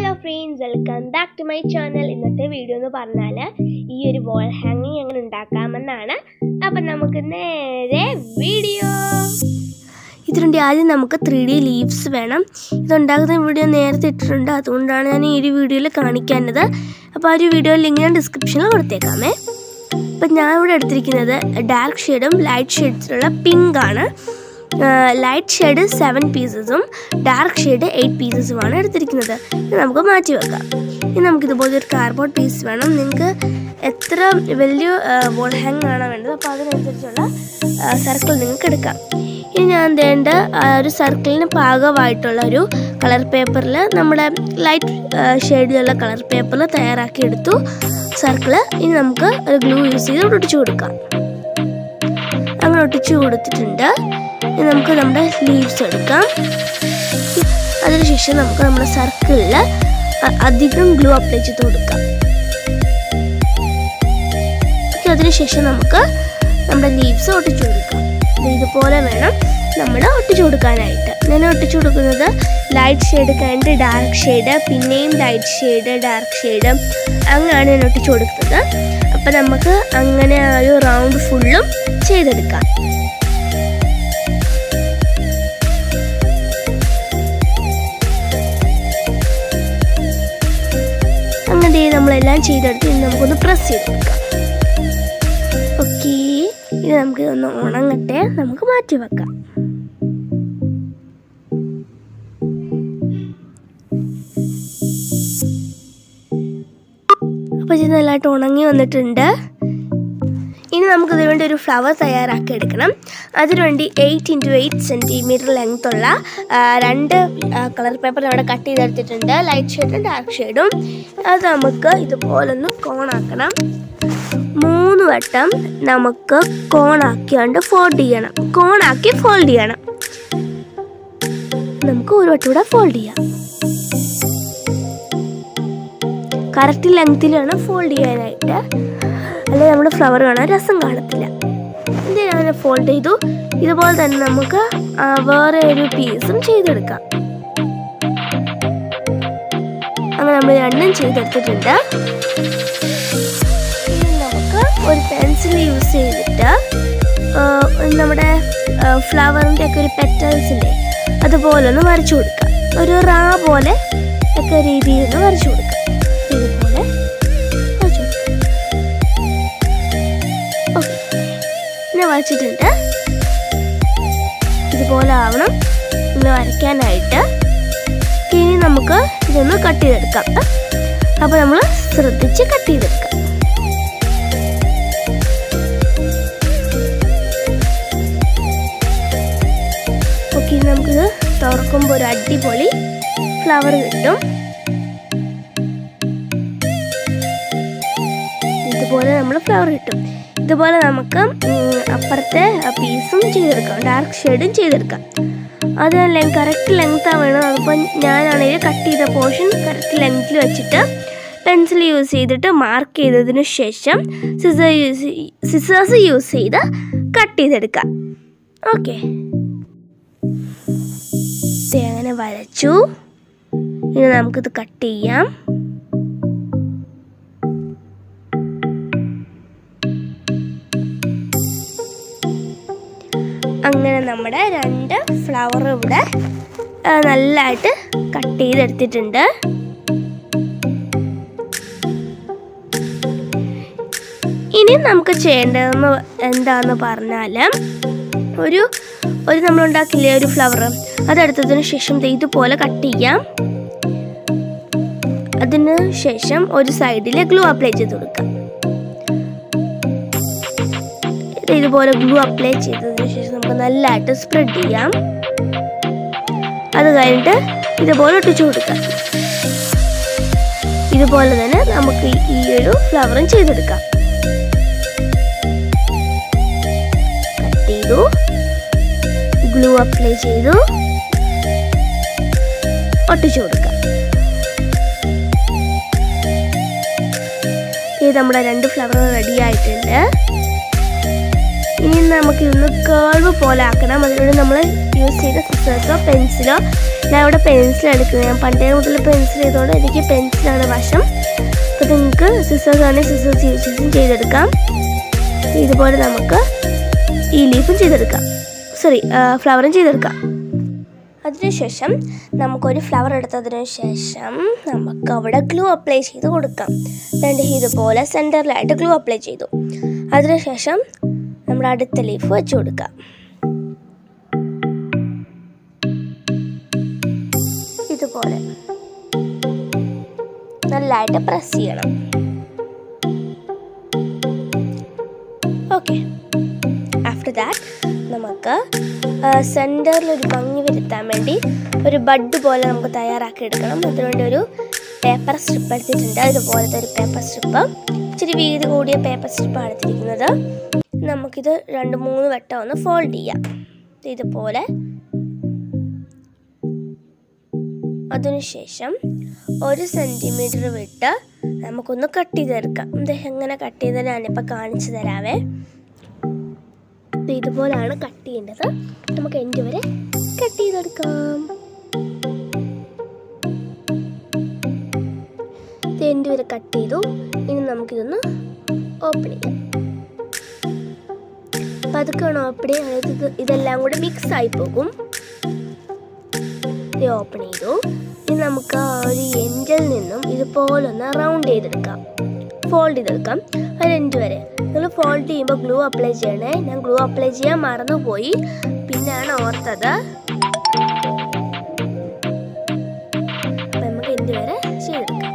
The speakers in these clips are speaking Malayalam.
hello friends welcome back to my channel ഇന്നത്തെ വീഡിയോ എന്ന് പറഞ്ഞാൽ ഈ ഒരു വോൾ ഹാങ്ങിങ് എങ്ങനെ ഉണ്ടാക്കാമെന്നാണ് അപ്പം നമുക്ക് നേരെ വീഡിയോ ഇതിനുവേണ്ടി ആദ്യം നമുക്ക് ത്രീ ഡി ലീവ്സ് വേണം ഇതുണ്ടാക്കുന്ന വീഡിയോ നേരത്തെ ഇട്ടിട്ടുണ്ട് അതുകൊണ്ടാണ് ഞാൻ ഈ ഒരു വീഡിയോയിൽ കാണിക്കാനത് അപ്പോൾ ആ ഒരു വീഡിയോ ലിങ്ക് ഞാൻ ഡിസ്ക്രിപ്ഷനിൽ കൊടുത്തേക്കാമേ അപ്പം ഞാൻ ഇവിടെ എടുത്തിരിക്കുന്നത് ഡാർക്ക് ഷെയ്ഡും ലൈറ്റ് ഷെയ്ഡ്സിലുള്ള പിങ്ക് ആണ് ലൈറ്റ് ഷെയ്ഡ് സെവൻ പീസസും ഡാർക്ക് ഷെയ്ഡ് എയ്റ്റ് പീസസുമാണ് എടുത്തിരിക്കുന്നത് ഇത് നമുക്ക് മാറ്റി വെക്കാം ഇനി നമുക്ക് ഇതുപോലെ ഒരു കാർബോർഡ് പീസ് വേണം നിങ്ങൾക്ക് എത്ര വലിയ വോൾ ഹാങ് ആണ് വേണ്ടത് അപ്പോൾ അതിനനുസരിച്ചുള്ള സർക്കിൾ നിങ്ങൾക്ക് എടുക്കാം ഇനി ഞാൻ വേണ്ട ഒരു സർക്കിളിന് പാകമായിട്ടുള്ള ഒരു കളർ പേപ്പറിൽ നമ്മുടെ ലൈറ്റ് ഷെയ്ഡിലുള്ള കളർ പേപ്പറിൽ തയ്യാറാക്കി എടുത്തു സർക്കിള് ഇനി നമുക്ക് ഒരു ഗ്ലൂ യൂസ് ചെയ്ത് ഒട്ടിച്ചു കൊടുക്കാം അങ്ങനെ ഒട്ടിച്ചു കൊടുത്തിട്ടുണ്ട് ഇനി നമുക്ക് നമ്മുടെ ലീവ്സ് എടുക്കാം അതിനുശേഷം നമുക്ക് നമ്മുടെ സർക്കിളിൽ അധികം ഗ്ലൂ അപ്ലൈ ചെയ്ത് കൊടുക്കാം അതിനുശേഷം നമുക്ക് നമ്മുടെ ലീവ്സ് ഒട്ടിച്ചു കൊടുക്കാം ഇതുപോലെ വേണം നമ്മൾ ഒട്ടിച്ചു കൊടുക്കാനായിട്ട് ഞാൻ ഒട്ടിച്ചു കൊടുക്കുന്നത് ലൈറ്റ് ഷെയ്ഡ് കഴിഞ്ഞിട്ട് ഡാർക്ക് ഷെയ്ഡ് പിന്നെയും ലൈറ്റ് ഷെയ്ഡ് ഡാർക്ക് ഷെയ്ഡ് അങ്ങനെയാണ് ഞാൻ ഒട്ടിച്ചു കൊടുക്കുന്നത് അപ്പം നമുക്ക് അങ്ങനെ ആ ഒരു റൗണ്ട് ഫുള്ളും ചെയ്തെടുക്കാം അങ്ങനെ നമ്മളെല്ലാം ചെയ്തെടുത്ത് ഇനി നമുക്കൊന്ന് പ്രസ് ചെയ്ത് കൊടുക്കാം ഓക്കെ ഇത് നമുക്ക് ഒന്ന് ഉണങ്ങട്ടെ നമുക്ക് മാറ്റി വെക്കാം അപ്പോൾ ഇത് നല്ലതായിട്ട് ഉണങ്ങി വന്നിട്ടുണ്ട് ഇനി നമുക്ക് ഇതിനു വേണ്ടി ഒരു ഫ്ലവർ തയ്യാറാക്കി എടുക്കണം അതിനുവേണ്ടി eight into eight centimetre length ഉള്ള രണ്ട് കളർ പേപ്പർ അവിടെ കട്ട് ചെയ്തെടുത്തിട്ടുണ്ട് ലൈറ്റ് ഷെയ്ഡും ഡാർക്ക് ഷെയ്ഡും അത് നമുക്ക് ഇതുപോലൊന്ന് കോണാക്കണം മൂന്ന് വട്ടം നമുക്ക് കോണാക്കിയാണ്ട് ഫോൾഡ് ചെയ്യണം കോണാക്കി ഫോൾഡ് ചെയ്യണം നമുക്ക് ഒരു വട്ടം കൂടെ ഫോൾഡ് ചെയ്യാം കറക്റ്റ് ലെങ്തിലാണ് ഫോൾഡ് ചെയ്യാനായിട്ട് അല്ലെങ്കിൽ നമ്മുടെ ഫ്ലവർ കാണാൻ രസം കാണത്തില്ല ഇത് ഞാൻ ഫോൾഡ് ചെയ്തു ഇതുപോലെ തന്നെ നമുക്ക് വേറെ ഒരു പീസും ചെയ്തെടുക്കാം അങ്ങനെ നമ്മൾ രണ്ടും ചെയ്തെടുത്തിട്ടുണ്ട് ഇനി നമുക്ക് ഒരു പെൻസിൽ യൂസ് ചെയ്തിട്ട് നമ്മുടെ ഫ്ലവറിൻ്റെ ഒക്കെ ഒരു പെറ്റൽസ് ഇല്ലേ അതുപോലെ ഒന്ന് വരച്ചു കൊടുക്കാം ഒരു റാ പോലെ ഒക്കെ രീതിയിൽ ഒന്ന് വരച്ചു കൊടുക്കാം ഇതുപോലെ വരച്ചു കൊടുക്കാം ഓക്കെ പിന്നെ വരച്ചിട്ടുണ്ട് ഇതുപോലെ ആവണം ഇങ്ങനെ വരയ്ക്കാനായിട്ട് ഇനി നമുക്ക് ഇതൊന്ന് കട്ട് ചെയ്തെടുക്കാം അപ്പോൾ നമ്മൾ ശ്രദ്ധിച്ച് കട്ട് ചെയ്തെടുക്കാം ഓക്കെ നമുക്കിത് തുറക്കുമ്പോൾ ഒരു അടിപൊളി ഫ്ലവർ കിട്ടും ഇതുപോലെ നമ്മൾ ഫ്ലവർ കിട്ടും ഇതുപോലെ നമുക്ക് അപ്പുറത്തെ പീസും ചെയ്തെടുക്കാം ഡാർക്ക് ഷെയ്ഡും ചെയ്തെടുക്കാം അത് ലെങ് കറക്റ്റ് ലെങ്ത് വേണം അതിപ്പോൾ ഞാനാണെങ്കിൽ കട്ട് ചെയ്ത പോർഷൻ കറക്റ്റ് ലെങ്ത്തിൽ വെച്ചിട്ട് പെൻസിൽ യൂസ് ചെയ്തിട്ട് മാർക്ക് ചെയ്തതിന് ശേഷം സിസർ യൂസ് സിസേഴ്സ് യൂസ് ചെയ്ത് കട്ട് ചെയ്തെടുക്കാം ഓക്കെ അങ്ങനെ വരച്ചു ഇനി നമുക്കിത് കട്ട് ചെയ്യാം അങ്ങനെ നമ്മുടെ രണ്ട് ഫ്ലവർ ഇവിടെ നല്ലതായിട്ട് കട്ട് ചെയ്തെടുത്തിട്ടുണ്ട് ഇനി നമുക്ക് ചെയ്യേണ്ടതെന്ന് എന്താന്ന് പറഞ്ഞാൽ ഒരു ഒരു നമ്മൾ ഉണ്ടാക്കില്ലേ ഒരു ഫ്ലവർ അതെടുത്തതിന് ശേഷം ഇതുപോലെ കട്ട് ചെയ്യാം അതിന് ശേഷം ഒരു സൈഡിൽ ഗ്ലൂ അപ്ലൈ ചെയ്ത് കൊടുക്കാം ഇതുപോലെ ഗ്ലൂ അപ്ലൈ ചെയ്തതിന് ശേഷം നമുക്ക് നല്ലതായിട്ട് സ്പ്രെഡ് ചെയ്യാം അത് കഴിഞ്ഞിട്ട് ഇതുപോലെ ഒട്ടിച്ചു കൊടുക്കാം ഇതുപോലെ തന്നെ നമുക്ക് ഈ ഒരു ഫ്ലവറും ചെയ്തെടുക്കാം കട്ട് ചെയ്തു ഗ്ലൂ അപ്ലൈ ചെയ്തു ഒട്ടിച്ചു കൊടുക്കാം ഇത് നമ്മുടെ രണ്ട് ഫ്ലവർ റെഡി ആയിട്ടുണ്ട് ഇനി നമുക്ക് ഇതൊന്ന് കേൾവ് പോലെ ആക്കണം അതിലൂടെ നമ്മൾ യൂസ് ചെയ്ത സിസേഴ്സോ പെൻസിലോ ഞാൻ ഇവിടെ പെൻസിൽ എടുക്കുന്നത് ഞാൻ പണ്ടേ മുതൽ പെൻസിൽ ചെയ്തുകൊണ്ട് എനിക്ക് പെൻസിലാണ് വശം അപ്പോൾ നിങ്ങൾക്ക് സിസേഴ്സ് ആണെങ്കിൽ സിസേഴ്സ് യൂസും ചെയ്തെടുക്കാം ഇതുപോലെ നമുക്ക് ഈ ലീഫും ചെയ്തെടുക്കാം സോറി ഫ്ലവറും ചെയ്തെടുക്കാം അതിനുശേഷം നമുക്കൊരു ഫ്ലവർ എടുത്തതിന് ശേഷം നമുക്ക് അവിടെ ഗ്ലൂ അപ്ലൈ ചെയ്ത് കൊടുക്കാം രണ്ട് ഇതുപോലെ സെൻറ്ററിലായിട്ട് ഗ്ലൂ അപ്ലൈ ചെയ്തു അതിനുശേഷം നമ്മൾ അടുത്ത ലീഫ് വെച്ച് കൊടുക്കാം ഇതുപോലെ നല്ലതായിട്ട് പ്രസ് ചെയ്യണം ഓക്കെ ആഫ്റ്റർ ദാറ്റ് നമുക്ക് സെൻറ്ററിൽ ഒരു ഭംഗി വരുത്താൻ വേണ്ടി ഒരു ബഡ് പോലെ നമുക്ക് തയ്യാറാക്കി എടുക്കണം അതിനുവേണ്ടി ഒരു പേപ്പർ സ്ട്രിപ്പ് എടുത്തിട്ടുണ്ട് ഇതുപോലത്തെ ഒരു പേപ്പർ സ്ട്രിപ്പ് ഇച്ചിരി വീതി കൂടിയ പേപ്പർ സ്ട്രിപ്പാണ് എടുത്തിരിക്കുന്നത് നമുക്കിത് രണ്ട് മൂന്ന് വട്ടം ഒന്ന് ഫോൾഡ് ചെയ്യാം ഇതുപോലെ അതിനുശേഷം ഒരു സെൻറ്റിമീറ്റർ വിട്ട് നമുക്കൊന്ന് കട്ട് ചെയ്തെടുക്കാം ഇത് എങ്ങനെ കട്ട് ചെയ്ത് ഞാനിപ്പോൾ കാണിച്ചു തരാവേ ഇത് ഇതുപോലാണ് കട്ട് ചെയ്യേണ്ടത് നമുക്ക് എൻ്റെ വരെ കട്ട് ചെയ്തെടുക്കാം ഇത് എൻ്റെ വരെ കട്ട് ചെയ്തു ഇനി നമുക്കിതൊന്ന് ഓപ്പൺ ചെയ്യാം പതുക്കെ വേണം ഓപ്പൺ ചെയ്യാൻ ഇത് ഇതെല്ലാം കൂടെ മിക്സ് ആയി പോകും ഇത് ഓപ്പൺ ചെയ്തു ഇനി നമുക്ക് ആ ഒരു എൻഡിൽ നിന്നും ഇതുപോലൊന്ന് റൗണ്ട് ചെയ്തെടുക്കാം ഫോൾഡ് ചെയ്തെടുക്കാം ഒരു എൻഡ് വരെ നിങ്ങൾ ഫോൾഡ് ചെയ്യുമ്പോൾ ഗ്ലൂ അപ്ലൈ ചെയ്യണേ ഞാൻ ഗ്ലൂ അപ്ലൈ ചെയ്യാൻ മറന്നുപോയി പിന്നെയാണ് ഓർത്തത് അപ്പം നമുക്ക് എൻഡ് വരെ ചെയ്തെടുക്കാം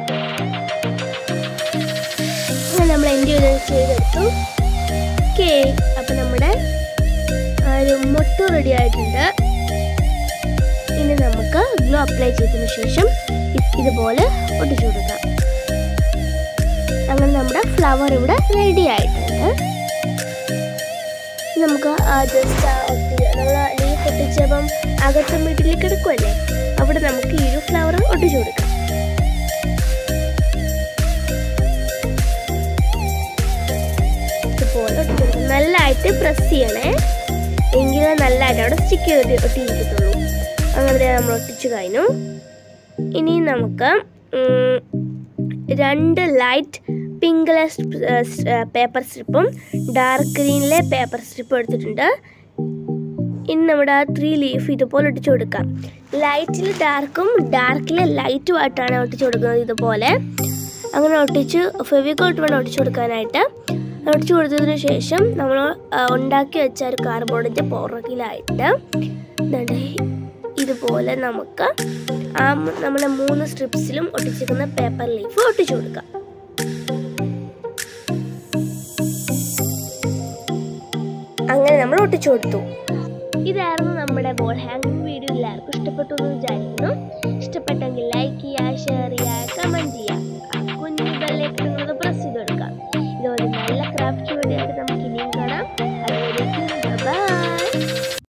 അങ്ങനെ നമ്മൾ എൻഡ് വരെ ചെയ്തെടുത്തു ഓക്കെ അപ്പം നമ്മുടെ ആ ഒരു മുട്ട റെഡി ആയിട്ടുണ്ട് ഇനി നമുക്ക് ഗ്ലൂ അപ്ലൈ ചെയ്തതിനു ശേഷം ഇ- ഇതുപോലെ ഒട്ടിച്ചു കൊടുക്കാം അങ്ങനെ നമ്മുടെ ഫ്ലവർ ഇവിടെ റെഡി ആയിട്ടുണ്ട് നമുക്ക് ജസ്റ്റ് നമ്മൾ ലീഫ് ഒട്ടിച്ചപ്പം അകത്ത് വീട്ടിൽ കിടക്കുമല്ലേ അവിടെ നമുക്ക് ഈ ഒരു ഫ്ലവർ ഒട്ടിച്ചു കൊടുക്കാം ഇതുപോലെ ഒട്ടിച്ചു കൊടുക്കാം നല്ലതായിട്ട് പ്രസ് ചെയ്യണേ എങ്കിലേ നല്ലതായിട്ട് അവിടെ സ്റ്റിക്ക് ചെയ്ത് ഒട്ടിയിരിക്കത്തുള്ളൂ അങ്ങനെ നമ്മൾ ഒട്ടിച്ചു കഴിഞ്ഞു ഇനി നമുക്ക് ഉം, രണ്ട് ലൈറ്റ് പിങ്കിലെ പേപ്പർ സ്ട്രിപ്പും ഡാർക്ക് ഗ്രീനിലെ പേപ്പർ സ്ട്രിപ്പും എടുത്തിട്ടുണ്ട് ഇനി നമ്മുടെ ആ ത്രീ ലീഫ് ഇതുപോലെ ഒട്ടിച്ചു കൊടുക്കാം ലൈറ്റിൽ ഡാർക്കും ഡാർക്കിൽ ലൈറ്റുമായിട്ടാണ് ഒട്ടിച്ചു കൊടുക്കുന്നത് ഇതുപോലെ അങ്ങനെ ഒട്ടിച്ച് ഫെവിക്കോട്ട് വേണം ഒട്ടിച്ചു കൊടുക്കാനായിട്ട് ഒട്ടിച്ചു കൊടുത്തതിന് ശേഷം നമ്മൾ ആ, ഉണ്ടാക്കി വെച്ച ഒരു കാർബോർഡിൻ്റെ പുറകിലായിട്ട് ദാണ്ടെ ഇതുപോലെ നമുക്ക് ആ മ- നമ്മുടെ മൂന്ന് സ്ട്രിപ്സിലും ഒട്ടിച്ചിരിക്കുന്ന പേപ്പർ ലീഫ് ഒട്ടിച്ചു കൊടുക്കാം അങ്ങനെ നമ്മൾ ഒട്ടിച്ചു കൊടുത്തു ഇതായിരുന്നു നമ്മുടെ ബോൾ ഹാങ്ങിങ് വീഡിയോ എല്ലാവർക്കും ഇഷ്ടപ്പെട്ടു എന്ന് വിചാരിക്കുന്നു